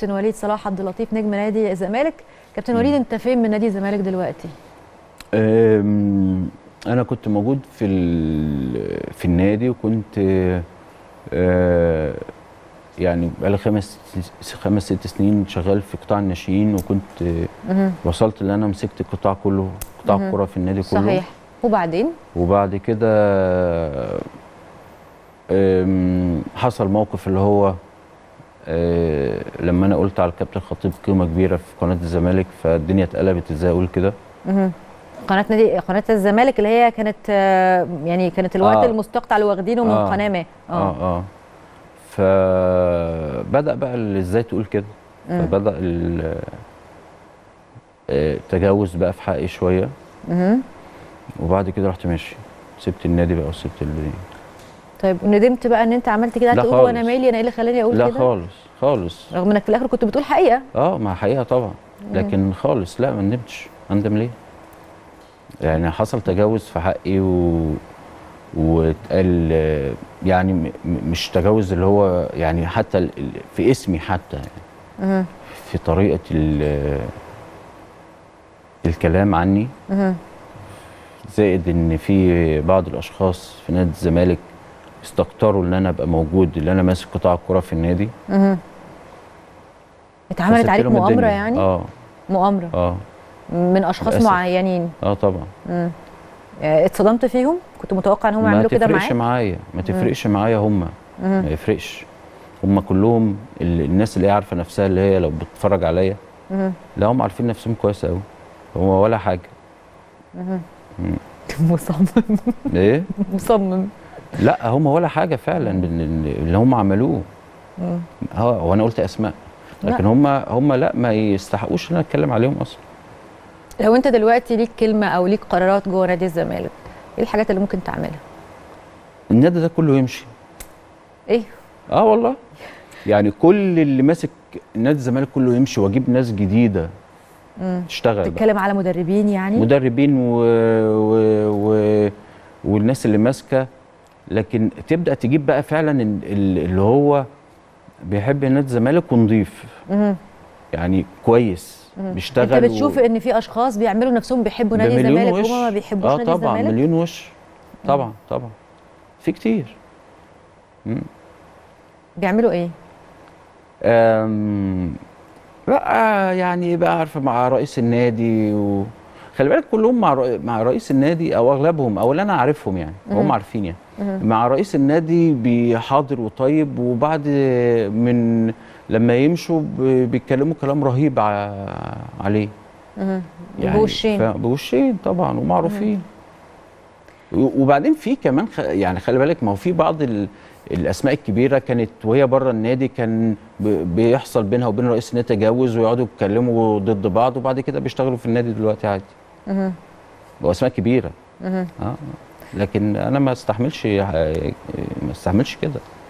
كابتن وليد صلاح عبد اللطيف نجم نادي الزمالك كابتن وليد انت فين من نادي الزمالك دلوقتي أم، انا كنت موجود في ال- في النادي وكنت آه، يعني بقالي خمس خمس ست سنين شغال في قطاع الناشئين وكنت مهم. وصلت ان انا مسكت القطاع كله قطاع مهم. الكره في النادي كله صحيح وبعدين وبعد كده أم، حصل موقف اللي هو أه، لما انا قلت على الكابتن خطيب قيمه كبيره في قناه الزمالك فالدنيا اتقلبت ازاي اقول كده مهم. قناه نادي قناه الزمالك اللي هي كانت آه، يعني كانت الوقت آه. المستقطع اللي واخدينه من آه. قناه ما اه اه فبدا بقى ال- ازاي تقول كده مم. فبدا ال- آه، التجاوز بقى في حقي شويه مهم. وبعد كده رحت ماشي سبت النادي بقى وسبت الدنيا طيب ندمت بقى ان انت عملت كده لا هتقول وانا خالص. مالي انا ايه اللي خلاني اقول لا كده خالص خالص رغم انك في الاخر كنت بتقول حقيقه اه ما حقيقه طبعا لكن خالص لا ما ندمتش اندم ليه يعني حصل تجاوز في حقي و واتقال آه، يعني م- م- مش تجاوز اللي هو يعني حتى ال- ال- في اسمي حتى مهم. في طريقه ال- الكلام عني مهم. زائد ان في بعض الاشخاص في نادي الزمالك استكتروا ان انا ابقى موجود اللي انا ماسك قطاع الكره في النادي مهم. اتعملت فسبت عليك لهم مؤامره الدنيا. يعني اه مؤامره اه من اشخاص للأسف. معينين اه طبعا مم. آه، اتصدمت فيهم كنت متوقع ان هم ما يعملوا كده تفرقش معاك معايا ما تفرقش معايا هم مم. ما يفرقش هم كلهم ال- الناس اللي هي عارفه نفسها اللي هي لو بتتفرج عليا مهم. لا هم عارفين نفسهم كويس قوي هو ولا حاجه مصمم ايه مصمم لا هم ولا حاجه فعلا من ال- اللي هم عملوه مم. اه وانا قلت اسماء لكن هم هم لا ما يستحقوش ان انا اتكلم عليهم اصلا لو انت دلوقتي ليك كلمه او ليك قرارات جوه نادي الزمالك ايه الحاجات اللي ممكن تعملها النادي ده كله يمشي ايه اه والله يعني كل اللي ماسك نادي الزمالك كله يمشي واجيب ناس جديده مم. تشتغل بقى. تتكلم على مدربين يعني مدربين و... و... و... والناس اللي ماسكه لكن تبدا تجيب بقى فعلا ال- ال- اللي هو بيحب نادي الزمالك ونضيف مهم. يعني كويس بيشتغل انت بتشوف ان في اشخاص بيعملوا نفسهم بيحبوا نادي بمليون الزمالك وش. وهم ما بيحبوش اه نادي طبعا الزمالك مليون وش طبعا طبعا في كتير بيعملوا ايه أم... لا يعني بقى عارفه مع رئيس النادي و... خلي بالك كلهم مع رئي- مع رئيس النادي او اغلبهم او اللي انا عارفهم يعني هم عارفين يعني مع رئيس النادي بيحاضر وطيب وبعد من لما يمشوا ب- بيتكلموا كلام رهيب ع... عليه مهم. يعني بوشين ف- بوشين طبعا ومعروفين و- وبعدين في كمان خ... يعني خلي بالك ما هو في بعض ال... الاسماء الكبيره كانت وهي بره النادي كان ب... بيحصل بينها وبين رئيس النادي تجاوز ويقعدوا يتكلموا ضد بعض وبعد كده بيشتغلوا في النادي دلوقتي عادي مهم. واسماء كبيره مهم. اه لكن انا ما استحملش ما استحملش كده